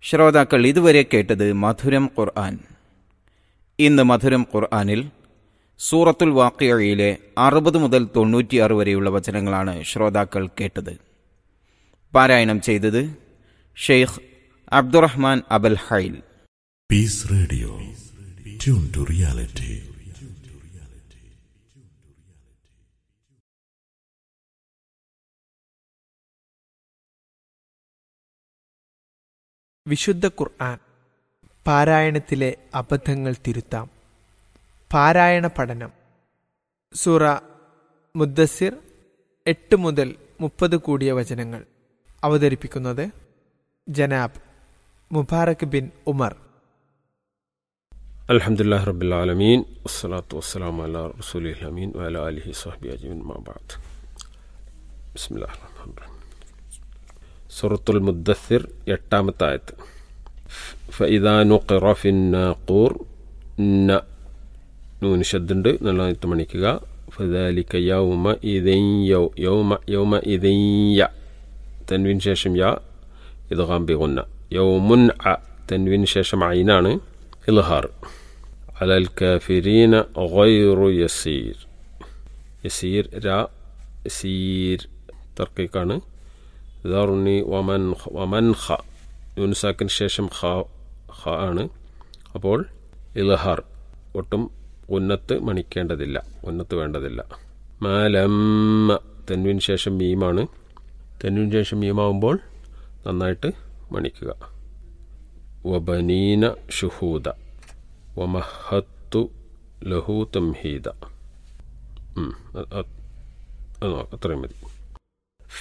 ശ്രോതാക്കൾ ഇതുവരെ കേട്ടത് മധുരം ഖുർആൻ ഇന്ന് മധുരം ഖുർആനിൽ സൂറത്തുൽ വാക്കിയയിലെ അറുപത് മുതൽ തൊണ്ണൂറ്റിയാറ് വരെയുള്ള വചനങ്ങളാണ് ശ്രോതാക്കൾ കേട്ടത് പാരായണം ചെയ്തത് ഷെയ്ഖ് അബ്ദുറഹ്മാൻ അബൽ ഹൈൽ Peace Radio. Tune to reality. വിശുദ്ധ ഖുർആൻ പാരായണത്തിലെ അബദ്ധങ്ങൾ തിരുത്താം പാരായണ പഠനം സൂറ മുദ്ദസിർ എട്ട് മുതൽ മുപ്പത് കൂടിയ വചനങ്ങൾ അവതരിപ്പിക്കുന്നത് ജനാബ് മുബാറക് ബിൻ ഉമർ അലഹമുല്ലാ റബുലാലമീൻ വസ്സലാത്തു വസ്സലാം അല റസൂലി അമീൻ വല അലിഹി സ്വഹബി അജിമിൻ മാബാദ് ബിസ്മില്ലാ റഹ്മാൻ റഹീം സൂറത്തുൽ മുദ്ദസിർ എട്ടാമത്തെ ആയത്ത് ഫഇദാ നുഖിറ ഫിന്നാഖൂർ ന നൂന് ശബ്ദുണ്ട് നല്ലതായിട്ട് മണിക്കുക ഫദാലിക യൗമ ഇദൻ യൗ യൗമ യൗമ ഇദൻ യ തൻവിന് ശേഷം യ ഇത് ഗാംബിഗുന്ന യൗമുൻ അ തൻവിന് ശേഷം ഐനാണ് ഇൽഹാർ അലൽ കാഫിരീന ഗൈറു യസീർ യസീർ രാ യസീർ തർക്കിക്കാണ് ദർനി വമൻ വമൻ ഖ യൂനുസാക്കിന് ശേഷം ഖ ഖ ആണ് അപ്പോൾ ഇൽഹാർ ഒട്ടും ഉന്നത്ത് മണിക്കേണ്ടതില്ല ഉന്നത്ത് വേണ്ടതില്ല മാലമ്മ തെന്നുവിന് ശേഷം മീമാണ് തെന്നുവിന് ശേഷം മീമാവുമ്പോൾ നന്നായിട്ട് മണിക്കുക വബനീന ഷുഹൂദ വമഹത്തു ലഹു തംഹീദ ഉം, അത് അത് അത് നോക്കാം. അത്രയും മതി